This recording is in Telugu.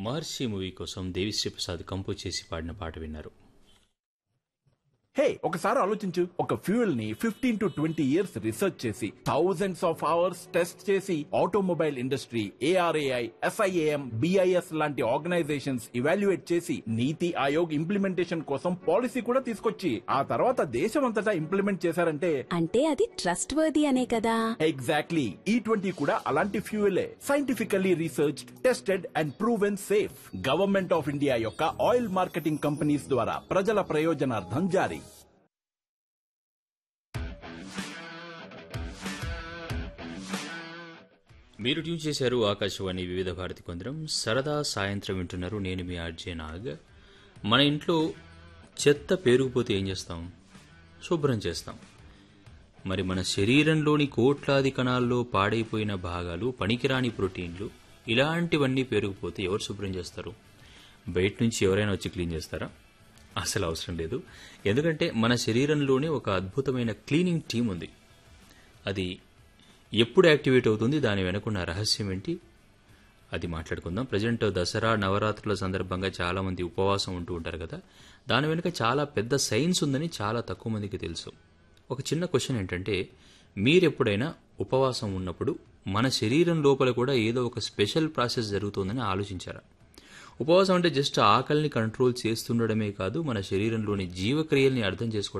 మహర్షి మూవీ కోసం దేవిశ్రీ ప్రసాద్ కంపోజ్ చేసి పాడిన పాట విన్నారు హే ఒకసారి ఆలోచించు ఒక ఫ్యూయల్ ని fifteen to twenty years research చేసి థౌజండ్స్ ఆఫ్ అవర్స్ టెస్ట్ చేసి automobile industry ARAI SIAM BIS లాంటి ఆర్గనైజేషన్స్ ఇవాల్యుయేట్ చేసి నీతి ఆయోగ్ ఇంప్లిమెంటేషన్ కోసం పాలసీ కూడా తీసుకొచ్చి ఆ తర్వాత దేశమంతటా ఇంప్లిమెంట్ చేశారంటే అంటే అది ట్రస్ట్ వర్ది అనే కదా ఎగ్జాక్ట్లీ ఈ ట్వంటీ కూడా అలాంటి ఫ్యూయలే scientifically research tested and proven safe government of India యొక్క ఆయిల్ మార్కెటింగ్ కంపెనీస్ ద్వారా ప్రజల ప్రయోజనార్థం జారీ మీరు ట్యూన్ చేశారు ఆకాశవాణి వివిధ భారతి కొందరం సరదా సాయంత్రం వింటున్నారు నేను మీ ఆర్జే నాగ్ మన ఇంట్లో చెత్త పేరుకుపోతే ఏం చేస్తాం శుభ్రం చేస్తాం మరి మన శరీరంలోని కోట్లాది కణాల్లో పాడైపోయిన భాగాలు పనికిరాని ప్రోటీన్లు ఇలాంటివన్నీ పేరుకుపోతే ఎవరు శుభ్రం చేస్తారు బయట నుంచి ఎవరైనా వచ్చి క్లీన్ చేస్తారా అసలు అవసరం లేదు ఎందుకంటే మన శరీరంలోనే ఒక అద్భుతమైన క్లీనింగ్ టీం ఉంది అది ఎప్పుడు యాక్టివేట్ అవుతుంది దాని వెనుకున్న రహస్యం ఏంటి అది మాట్లాడుకుందాం ప్రజెంట్ దసరా నవరాత్రుల సందర్భంగా చాలా మంది ఉపవాసం ఉంటూ ఉంటారు కదా దాని వెనుక చాలా పెద్ద సైన్స్ ఉందని చాలా తక్కువ మందికి తెలుసు ఒక చిన్న క్వశ్చన్ ఏంటంటే మీరెప్పుడైనా ఉపవాసం ఉన్నప్పుడు మన శరీరం లోపల కూడా ఏదో ఒక స్పెషల్ ప్రాసెస్ జరుగుతుందని ఆలోచించారా ఉపవాసం అంటే జస్ట్ ఆకలిని కంట్రోల్ చేస్తుండడమే కాదు మన శరీరంలోని జీవక్రియల్ని అర్థం చేసుకోవడం